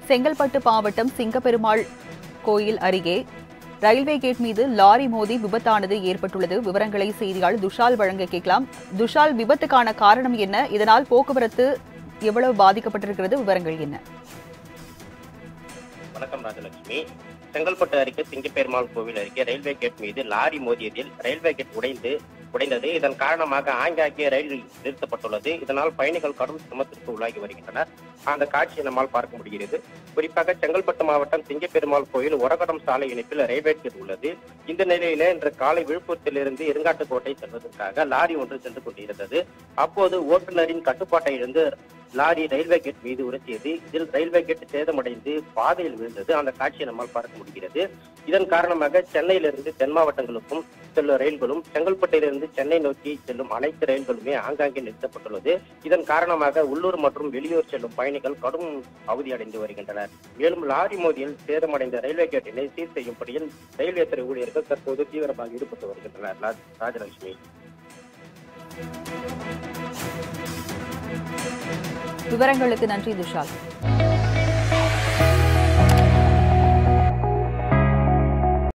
செங்கல்பட்டு மாவட்டம் சிங்கப்பெருமாள் கோயில் அருகே railway gate மீது லாரி மோதி விபத்தானது ஏற்பட்டுள்ளது விவரங்களை செய்தியாளர் துஷால் வழங்க கேட்கலாம் துஷால் விபத்துக்கான காரணம் என்ன இதனால் போக்குவரத்து எவ்வளவு பாதிக்கப்பட்டிருக்கிறது விவரங்கள் என்ன வணக்கம் ராஜலட்சுமி செங்கல்பட்டு அருகே சிங்கப்பெருமாள் கோவில் அருகே ரயில்வே கேட் மீது லாரி மோதியதில் ரயில்வே கேட் உடைந்து உடைந்தது இதன் காரணமாக ஆங்காங்கே ரயில் நிறுத்தப்பட்டுள்ளது இதனால் பயணிகள் கடும் சிரமத்திற்கு உள்ளாகி வருகின்றனர் அந்த காட்சியை நம்மால் பார்க்க முடிகிறது குறிப்பாக செங்கல்பட்டு மாவட்டம் சிங்கப்பெருமாள் கோயில் ஒரகடம் சாலை இணைப்பில் ரயில்வே கேட் உள்ளது இந்த நிலையில இன்று காலை விழுப்புரத்திலிருந்து இருங்காட்டுக்கோட்டை செல்வதற்காக லாரி ஒன்று சென்று கொண்டிருந்தது அப்போது ஓட்டுநரின் கட்டுப்பாட்டை இழந்து லாரி ரயில்வே கேட் மீது உரசியது இதில் ரயில்வே கேட் சேதமடைந்து பாதையில் விழுந்தது அந்த காட்சியை நம்மால் பார்க்க முடிகிறது இதன் காரணமாக சென்னையிலிருந்து தென் மாவட்டங்களுக்கும் செல்லும் ரயில்களும் செங்கல்பட்டிலிருந்து சென்னை நோக்கி செல்லும் அனைத்து ரயில்களுமே ஆங்காங்கே நிறுத்தப்பட்டுள்ளது இதன் காரணமாக உள்ளூர் மற்றும் வெளியூர் செல்லும் பயணிகள் கடும் அவதியடைந்து வருகின்றனர் மேலும் லாரி மோதியில் சேதமடைந்த ரயில்வே கேட்டினை சீர் செய்யும் பணியில் ரயில்வே துறை ஊழியர்கள் தற்போது தீவிரமாக ஈடுபட்டு வருகின்றனர் ராஜ்- ராஜலட்சுமி விவரங்களுக்கு நன்றி துஷால்